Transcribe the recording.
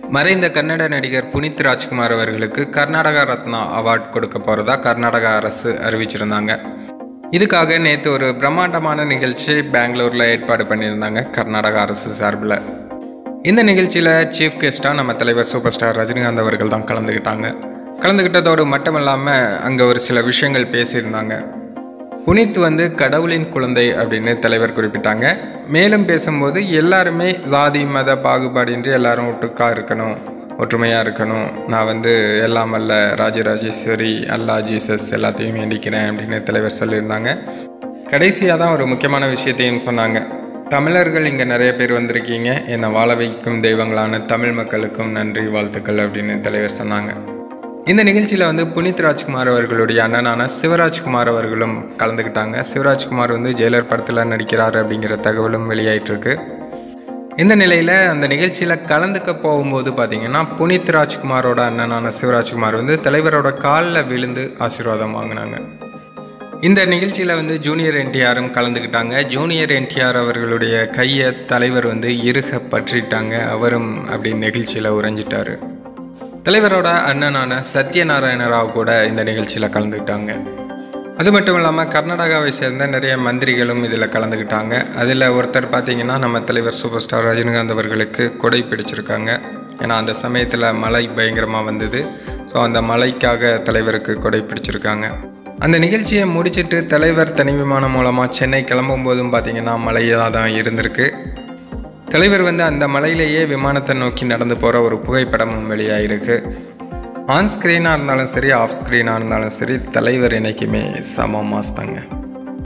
மறைந்த கன்னட நடிகர் புனித் ராஜ்குமார் அவர்களுக்கு கர்நாடகா ரத்னா அவார்ட் கொடுக்க போகிறதா கர்நாடகா அரசு அறிவிச்சிருந்தாங்க இதுக்காக நேற்று ஒரு பிரம்மாண்டமான நிகழ்ச்சி பெங்களூரில் ஏற்பாடு பண்ணியிருந்தாங்க கர்நாடகா அரசு சார்பில் இந்த நிகழ்ச்சியில் சீஃப் கெஸ்ட்டாக நம்ம தலைவர் சூப்பர் ஸ்டார் ரஜினிகாந்த் அவர்கள் தான் கலந்துக்கிட்டாங்க கலந்துக்கிட்டதோடு மட்டுமல்லாமல் அங்கே ஒரு சில விஷயங்கள் பேசியிருந்தாங்க புனித் வந்து கடவுளின் குழந்தை அப்படின்னு தலைவர் குறிப்பிட்டாங்க மேலும் பேசும்போது எல்லாருமே சாதி மத பாகுபாடின்றி எல்லாரும் ஒட்டுக்கா இருக்கணும் ஒற்றுமையாக இருக்கணும் நான் வந்து எல்லாம் வல்ல ராஜராஜேஸ்வரி அல்லா ஜீசஸ் எல்லாத்தையும் வேண்டிக்கிறேன் அப்படின்னு தலைவர் சொல்லியிருந்தாங்க கடைசியாக தான் ஒரு முக்கியமான விஷயத்தையும் சொன்னாங்க தமிழர்கள் இங்கே நிறைய பேர் வந்திருக்கீங்க என்னை வாழ வைக்கும் தெய்வங்களான தமிழ் மக்களுக்கும் நன்றி வாழ்த்துக்கள் அப்படின்னு தலைவர் சொன்னாங்க இந்த நிகழ்ச்சியில் வந்து புனித் ராஜ்குமார் அவர்களுடைய அண்ணனான சிவராஜ்குமார் அவர்களும் கலந்துக்கிட்டாங்க சிவராஜ்குமார் வந்து ஜெயிலர் படத்தில் நடிக்கிறார் அப்படிங்கிற தகவலும் வெளியாயிட்டிருக்கு இந்த நிலையில் அந்த நிகழ்ச்சியில் கலந்துக்க போகும்போது பார்த்தீங்கன்னா புனித் ராஜ்குமாரோட அண்ணனான சிவராஜ்குமார் வந்து தலைவரோட காலில் விழுந்து ஆசீர்வாதம் வாங்கினாங்க இந்த நிகழ்ச்சியில் வந்து ஜூனியர் என்டிஆரும் கலந்துக்கிட்டாங்க ஜூனியர் என்டிஆர் அவர்களுடைய கையை தலைவர் வந்து இறுக பற்றிட்டாங்க அவரும் அப்படி நிகழ்ச்சியில் உறைஞ்சிட்டாரு தலைவரோட அண்ணனான சத்யநாராயண ராவ் கூட இந்த நிகழ்ச்சியில் கலந்துக்கிட்டாங்க அது மட்டும் இல்லாமல் கர்நாடகாவை சேர்ந்த நிறைய மந்திரிகளும் இதில் கலந்துக்கிட்டாங்க அதில் ஒருத்தர் பார்த்தீங்கன்னா நம்ம தலைவர் சூப்பர் ஸ்டார் ரஜினிகாந்த் அவர்களுக்கு கொடை பிடிச்சிருக்காங்க ஏன்னா அந்த சமயத்தில் மழை பயங்கரமாக வந்தது ஸோ அந்த மழைக்காக தலைவருக்கு கொடை பிடிச்சிருக்காங்க அந்த நிகழ்ச்சியை முடிச்சிட்டு தலைவர் தனி விமானம் மூலமாக சென்னை கிளம்பும் போதும் பார்த்தீங்கன்னா மழையாக தான் இருந்திருக்கு தலைவர் வந்து அந்த மலையிலேயே விமானத்தை நோக்கி நடந்து போகிற ஒரு புகைப்படமும் வெளியாயிருக்கு ஆன் ஸ்க்ரீனாக இருந்தாலும் சரி ஆஃப் ஸ்க்ரீனாக இருந்தாலும் சரி தலைவர் என்னைக்குமே சம மாஸ் தாங்க